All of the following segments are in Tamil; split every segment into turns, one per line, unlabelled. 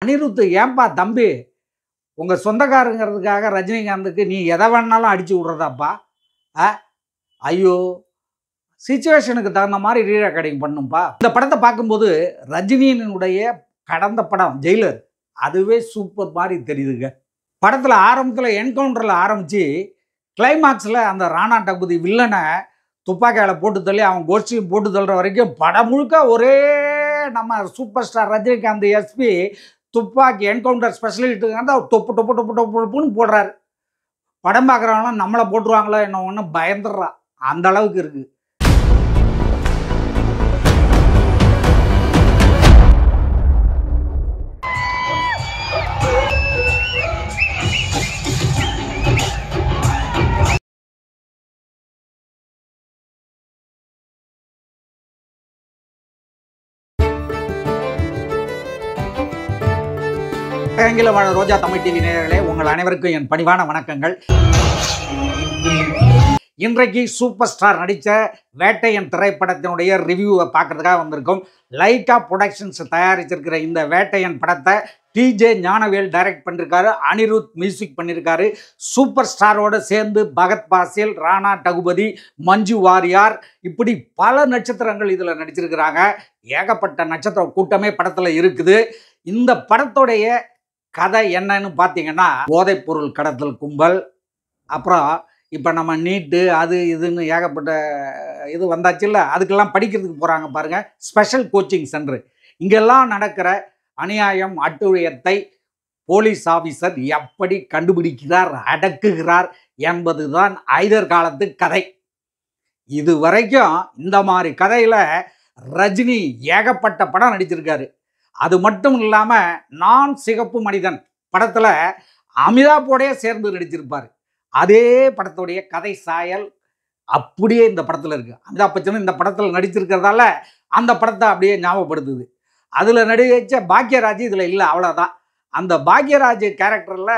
அனிருத்து ஏன்பா தம்பி உங்கள் சொந்தக்காரங்கிறதுக்காக ரஜினிகாந்துக்கு நீ எதை வேணாலும் அடிச்சு விட்றதாப்பா ஆ ஐயோ சுச்சுவேஷனுக்கு தகுந்த மாதிரி ரீ ரெக்கார்டிங் பண்ணும்பா இந்த படத்தை பார்க்கும்போது ரஜினியினுடைய கடந்த படம் ஜெயிலர் அதுவே சூப்பர் மாதிரி தெரியுதுங்க படத்தில் ஆரம்பத்தில் என்கவுண்டரில் ஆரம்பித்து கிளைமாக்ஸில் அந்த ராணா டகுதி வில்லனை துப்பாக்கியால் போட்டு தள்ளி அவன் கோஷ்டியும் போட்டு தள்ளுற வரைக்கும் படம் முழுக்க ஒரே நம்ம சூப்பர் ஸ்டார் ரஜினிகாந்த் எஸ்பி துப்பாக்கி என்கவுண்டர் ஸ்பெஷலிஸ்ட்டுக்காக தொப்பு டொப்பு டொப்பு டொப்பு டொப்புன்னு போடுறாரு படம் பார்க்குறவங்களாம் நம்மளை போட்டுருவாங்களோ என்ன ஒன்று பயந்துடுறான் அந்த அளவுக்கு இருக்குது அகில வாழ ரோஜா தமிழ் டிவி நேயர்களே உங்கள் அனைவருக்கும் என் பணிவான வணக்கங்கள் இன்றைக்கு சூப்பர் ஸ்டார் நடித்த வேட்டையன் திரைப்படத்தினுடைய ரிவ்யூவை பார்க்கறதுக்காக வந்திருக்கோம் லைக்கா ப்ரொடக்ஷன்ஸ் தயாரிச்சிருக்கிற இந்த வேட்டையன் படத்தை டிஜே ஞானவேல் டைரக்ட் பண்ணியிருக்காரு அனிருத் மியூசிக் பண்ணியிருக்காரு சூப்பர் ஸ்டாரோட சேர்ந்து பகத் பாசில் ராணா டகுபதி மஞ்சு வாரியார் இப்படி பல நட்சத்திரங்கள் இதில் நடிச்சிருக்கிறாங்க ஏகப்பட்ட நட்சத்திர கூட்டமே படத்தில் இருக்குது இந்த படத்துடைய கதை என்னன்னு பார்த்தீங்கன்னா போதைப்பொருள் கடத்தல் கும்பல் அப்புறம் இப்போ நம்ம நீட்டு அது இதுன்னு ஏகப்பட்ட இது வந்தாச்சுல்ல அதுக்கெல்லாம் படிக்கிறதுக்கு போகிறாங்க பாருங்கள் ஸ்பெஷல் கோச்சிங் சென்டர் இங்கெல்லாம் நடக்கிற அநியாயம் அட்டுழியத்தை போலீஸ் ஆஃபீஸர் எப்படி கண்டுபிடிக்கிறார் அடக்குகிறார் என்பதுதான் ஐதர் காலத்து கதை இது வரைக்கும் இந்த மாதிரி கதையில் ரஜினி ஏகப்பட்ட படம் நடிச்சிருக்காரு அது மட்டும் இல்லாமல் நான் சிகப்பு மனிதன் படத்தில் அமிதாப்போடே சேர்ந்து நடிச்சிருப்பார் அதே படத்துடைய கதை சாயல் அப்படியே இந்த படத்தில் இருக்குது அமிதாப் பச்சனும் இந்த படத்தில் நடிச்சிருக்கிறதால அந்த படத்தை அப்படியே ஞாபகப்படுத்துது அதில் நடிச்ச பாக்யராஜ் இதில் இல்லை அவ்வளோதான் அந்த பாக்யராஜ் கேரக்டரில்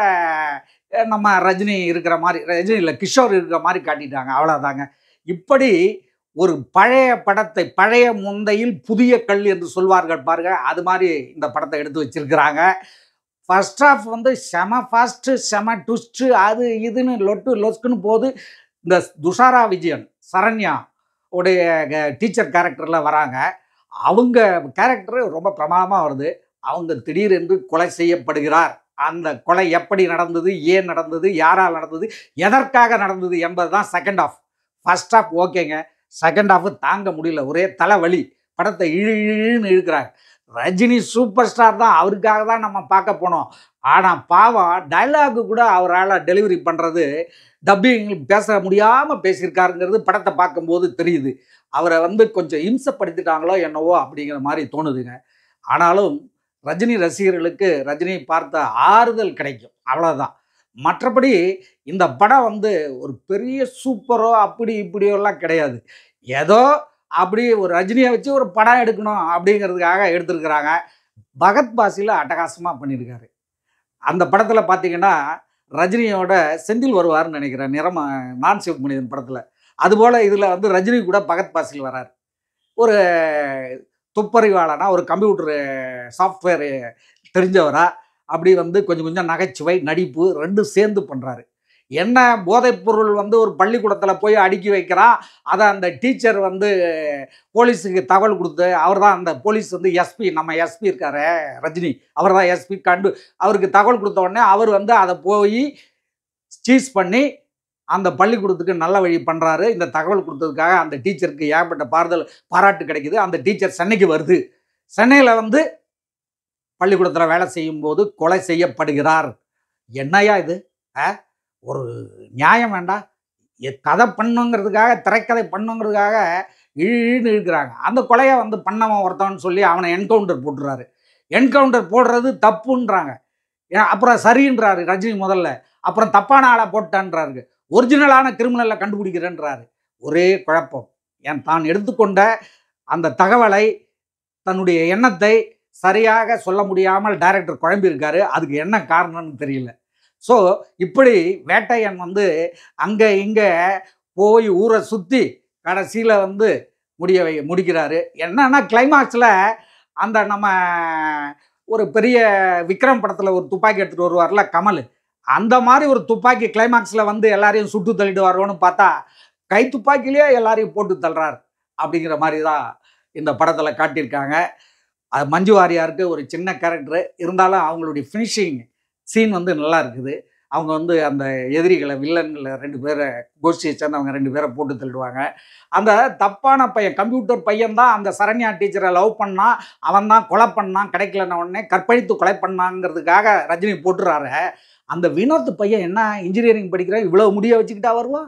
நம்ம ரஜினி இருக்கிற மாதிரி ரஜினி இல்லை கிஷோர் இருக்கிற மாதிரி காட்டிட்டாங்க அவ்வளோதாங்க இப்படி ஒரு பழைய படத்தை பழைய முந்தையில் புதிய கல் என்று சொல்வார்கள் பாருங்க அது மாதிரி இந்த படத்தை எடுத்து வச்சிருக்கிறாங்க ஃபர்ஸ்ட் ஆஃப் வந்து செம ஃபாஸ்ட்டு செம ட்விஸ்ட்டு அது இதுன்னு லொட்டு லொஸ்க்குன்னு போது இந்த துஷாரா விஜயன் சரண்யா உடைய டீச்சர் கேரக்டரில் வராங்க அவங்க கேரக்டர் ரொம்ப பிரமாதமாக வருது அவங்க திடீரென்று கொலை செய்யப்படுகிறார் அந்த கொலை எப்படி நடந்தது ஏன் நடந்தது யாரால் நடந்தது எதற்காக நடந்தது என்பது தான் செகண்ட் ஆஃப் ஃபர்ஸ்ட் ஆஃப் ஓகேங்க செகண்ட் ஹாஃப் தாங்க முடியல ஒரே தலைவலி படத்தை இழு இழுன்னு இழுக்கிறாங்க ரஜினி சூப்பர் ஸ்டார் தான் அவருக்காக தான் நம்ம பார்க்க போனோம் ஆனால் பாவம் டைலாகு கூட அவரால் டெலிவரி பண்ணுறது டப்பிங் பேச முடியாமல் பேசியிருக்காருங்கிறது படத்தை பார்க்கும்போது தெரியுது அவரை வந்து கொஞ்சம் இம்சப்படுத்திட்டாங்களோ என்னவோ அப்படிங்கிற மாதிரி தோணுதுங்க ஆனாலும் ரஜினி ரசிகர்களுக்கு ரஜினி பார்த்த ஆறுதல் கிடைக்கும் அவ்வளோதான் மற்றபடி இந்த படம் வந்து ஒரு பெரிய சூப்பரோ அப்படி இப்படியோ எல்லாம் கிடையாது ஏதோ அப்படி ஒரு ரஜினியை வச்சு ஒரு படம் எடுக்கணும் அப்படிங்கிறதுக்காக எடுத்திருக்கிறாங்க பகத் பாசியில் அட்டகாசமாக பண்ணியிருக்காரு அந்த படத்தில் பார்த்தீங்கன்னா ரஜினியோட செந்தில் வருவார்னு நினைக்கிறேன் நிறம நான் சிவமணியன் படத்தில் அதுபோல் இதில் வந்து ரஜினி கூட பகத் பாசில் வரார் ஒரு துப்பறிவாளனா ஒரு கம்ப்யூட்டரு சாஃப்ட்வேர் தெரிஞ்சவரா அப்படி வந்து கொஞ்சம் கொஞ்சம் நகைச்சுவை நடிப்பு ரெண்டும் சேர்ந்து பண்ணுறாரு என்ன போதைப்பொருள் வந்து ஒரு பள்ளிக்கூடத்தில் போய் அடுக்கி வைக்கிறான் அதை அந்த டீச்சர் வந்து போலீஸுக்கு தகவல் கொடுத்து அவர் தான் அந்த போலீஸ் வந்து எஸ்பி நம்ம எஸ்பி இருக்காரு ரஜினி அவர் தான் எஸ்பி கண்டு அவருக்கு தகவல் கொடுத்த உடனே அவர் வந்து அதை போய் சீஸ் பண்ணி அந்த பள்ளிக்கூடத்துக்கு நல்ல வழி பண்ணுறாரு இந்த தகவல் கொடுத்ததுக்காக அந்த டீச்சருக்கு ஏகப்பட்ட பாறுதல் பாராட்டு கிடைக்குது அந்த டீச்சர் சென்னைக்கு வருது சென்னையில் வந்து பள்ளிக்கூடத்தில் வேலை செய்யும்போது கொலை செய்யப்படுகிறார் என்னையா இது ஆ ஒரு நியாயம் வேண்டாம் எ- கதை பண்ணுங்கிறதுக்காக திரைக்கதை பண்ணுங்கிறதுக்காக இழுன்னு இழுக்கிறாங்க அந்த கொலையை வந்து பண்ணவன் ஒருத்தவன் சொல்லி அவனை என்கவுண்டர் போட்டுறாரு என்கவுண்டர் போடுறது தப்புன்றாங்க ஏன் அப்புறம் சரின்றாரு ரஜினி முதல்ல அப்புறம் தப்பான ஆளை போட்டான்றாரு ஒரிஜினலான கிரிமினலை கண்டுபிடிக்கிறேன்றாரு ஒரே குழப்பம் ஏன் தான் எடுத்துக்கொண்ட அந்த தகவலை தன்னுடைய எண்ணத்தை சரியாக சொல்ல முடியாமல் டைரக்டர் குழம்பியிருக்காரு அதுக்கு என்ன காரணம்னு தெரியல ஸோ இப்படி வேட்டையன் வந்து அங்கே இங்கே போய் ஊரை சுற்றி கடைசியில் வந்து முடிய வை முடிக்கிறாரு என்னன்னா கிளைமாக்ஸில் அந்த நம்ம ஒரு பெரிய விக்ரம் படத்தில் ஒரு துப்பாக்கி எடுத்துகிட்டு வருவார்ல கமல் அந்த மாதிரி ஒரு துப்பாக்கி கிளைமாக்ஸில் வந்து எல்லாரையும் சுட்டு தள்ளிட்டு வருவோன்னு பார்த்தா கை துப்பாக்கிலேயே எல்லாரையும் போட்டு தள்ளுறார் அப்படிங்கிற மாதிரி தான் இந்த படத்தில் காட்டியிருக்காங்க அது மஞ்சு வாரியாருக்கு ஒரு சின்ன கேரக்டர் இருந்தாலும் அவங்களுடைய ஃபினிஷிங் சீன் வந்து நல்லா இருக்குது அவங்க வந்து அந்த எதிரிகளை வில்லன்களை ரெண்டு பேரை கோஷ்டியை சேர்ந்தவங்க ரெண்டு பேரை போட்டு தள்ளிடுவாங்க அந்த தப்பான பையன் கம்ப்யூட்டர் பையன் தான் அந்த சரண்யா டீச்சரை லவ் பண்ணான் அவன் தான் கொலை பண்ணான் கிடைக்கலன்ன உடனே கற்பழித்து கொலை பண்ணாங்கிறதுக்காக ரஜினி போட்டுறாரு அந்த வினோத் பையன் என்ன இன்ஜினியரிங் படிக்கிற இவ்வளோ முடிய வச்சுக்கிட்டா வருவான்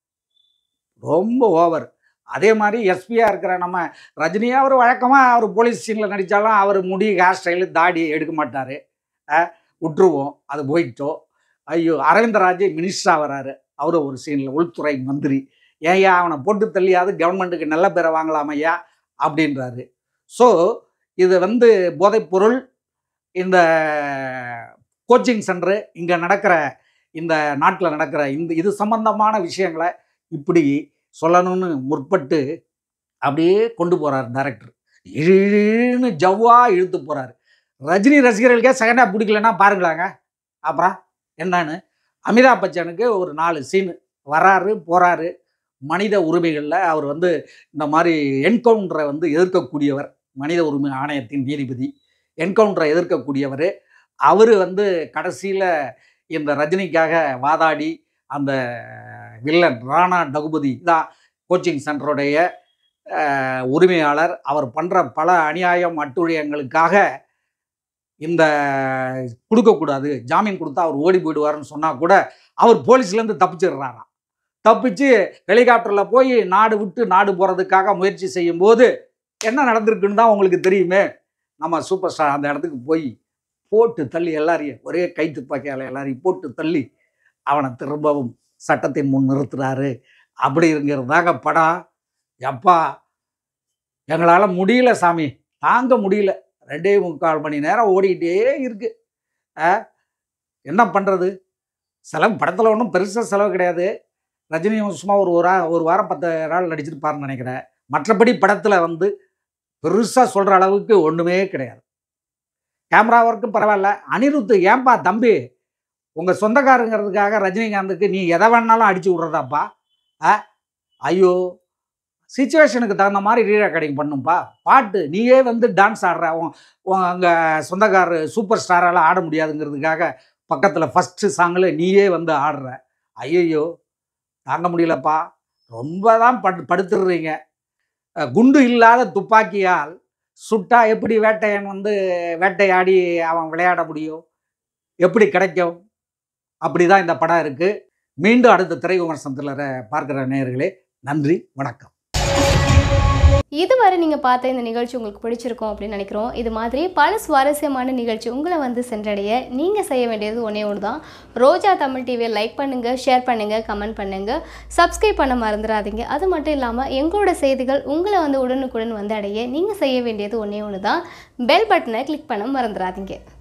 ரொம்ப ஓவர் அதே மாதிரி எஸ்பியாக இருக்கிற நம்ம ரஜினியாக அவர் வழக்கமாக அவர் போலீஸ் சீனில் நடித்தாலும் அவர் முடி ஹேர் ஸ்டைலு தாடி எடுக்க மாட்டார் விட்டுருவோம் அது போயிட்டோம் ஐயோ அரவிந்தராஜ் மினிஸ்டராக வராரு அவரும் ஒரு சீனில் உள்துறை மந்திரி ஏன்யா அவனை போட்டு தள்ளியாவது கவர்மெண்ட்டுக்கு நல்ல பேரை வாங்கலாம் ஐயா அப்படின்றாரு ஸோ இது வந்து போதைப்பொருள் இந்த கோச்சிங் சென்டரு இங்கே நடக்கிற இந்த நாட்டில் நடக்கிற இந்த இது சம்பந்தமான விஷயங்களை இப்படி சொல்லணும்னு முற்பட்டு அப்படியே கொண்டு போகிறார் டைரக்டர் இழுன்னு ஜவ்வா இழுத்து போகிறாரு ரஜினி ரசிகர்களுக்கே செகண்டாக பிடிக்கலன்னா பாருங்களாங்க அப்புறம் என்னன்னு அமிதாப் பச்சனுக்கு ஒரு நாலு சீனு வராரு போகிறாரு மனித உரிமைகளில் அவர் வந்து இந்த மாதிரி என்கவுண்டரை வந்து எதிர்க்கக்கூடியவர் மனித உரிமை ஆணையத்தின் நீதிபதி என்கவுண்டரை எதிர்க்கக்கூடியவர் அவர் வந்து கடைசியில் இந்த ரஜினிக்காக வாதாடி அந்த வில்லன் ராணா டகுபதி தான் கோச்சிங் சென்டருடைய அஹ், உரிமையாளர் அவர் பண்ணுற பல அநியாயம் அட்டுழியங்களுக்காக இந்த கொடுக்கக்கூடாது ஜாமீன் கொடுத்தா அவர் ஓடி போயிடுவாருன்னு சொன்னால் கூட அவர் போலீஸ்லேருந்து தப்பிச்சிடுறாராம் தப்பிச்சு ஹெலிகாப்டரில் போய் நாடு விட்டு நாடு போகிறதுக்காக முயற்சி செய்யும்போது என்ன நடந்திருக்குன்னு தான் உங்களுக்கு தெரியுமே நம்ம சூப்பர் ஸ்டார் அந்த இடத்துக்கு போய் போட்டு தள்ளி எல்லாரையும் ஒரே கை துப்பாக்கியால் எல்லாரையும் போட்டு தள்ளி அவனை திரும்பவும் சட்டத்தின் முன் நிறுத்துறாரு அப்படிங்கிறது தாங்க படம் எப்பா எங்களால் முடியல சாமி தாங்க முடியல ரெண்டே முக்கால் மணி நேரம் ஓடிக்கிட்டே இருக்கு ஆ என்ன பண்ணுறது செலவு படத்தில் ஒன்றும் பெருசாக செலவு கிடையாது ரஜினி சும்மா ஒரு ஒரு வா- ஒரு வாரம் பத்து நாள் நடிச்சிருப்பாருன்னு நினைக்கிறேன் மற்றபடி படத்தில் வந்து பெருசாக சொல்கிற அளவுக்கு ஒன்றுமே கிடையாது கேமரா ஒர்க்கும் பரவாயில்ல அனிருத்து ஏன்பா தம்பி உங்கள் சொந்தக்காரங்கிறதுக்காக ரஜினிகாந்துக்கு நீ எதை வேணாலும் அடிச்சு விட்றதாப்பா ஆ ஐயோ சுச்சுவேஷனுக்கு தகுந்த மாதிரி ரீ ரெக்கார்டிங் பண்ணும்பா பாட்டு நீயே வந்து டான்ஸ் ஆடுற உன் அங்கே சொந்தக்காரர் சூப்பர் ஸ்டாரால் ஆட முடியாதுங்கிறதுக்காக பக்கத்தில் ஃபஸ்ட்டு சாங்கில் நீயே வந்து ஆடுற ஐயையோ தாங்க முடியலப்பா ரொம்ப தான் படு படுத்துடுறீங்க அஹ், குண்டு இல்லாத துப்பாக்கியால் சுட்டா எப்படி வேட்டையன் வந்து வேட்டையாடி அவன் விளையாட முடியும் எப்படி கிடைக்கும் அப்படி தான் இந்த படம் இருக்குது மீண்டும் அடுத்த திரை விமர்சனத்தில் பார்க்குற நேயர்களே நன்றி வணக்கம்
இதுவரை நீங்கள் பார்த்த இந்த நிகழ்ச்சி உங்களுக்கு பிடிச்சிருக்கும் அப்படின்னு நினைக்கிறோம் இது மாதிரி பல சுவாரஸ்யமான நிகழ்ச்சி உங்களை வந்து சென்றடைய நீங்கள் செய்ய வேண்டியது ஒன்றே ஒன்று தான் ரோஜா தமிழ் டிவியை லைக் பண்ணுங்கள் ஷேர் பண்ணுங்கள் கமெண்ட் பண்ணுங்கள் சப்ஸ்கிரைப் பண்ண மறந்துடாதீங்க அது மட்டும் இல்லாமல் எங்களோட செய்திகள் உங்களை வந்து உடனுக்குடன் வந்து அடைய நீங்கள் செய்ய வேண்டியது ஒன்றே ஒன்று தான் பெல் பட்டனை கிளிக் பண்ண மறந்துடாதீங்க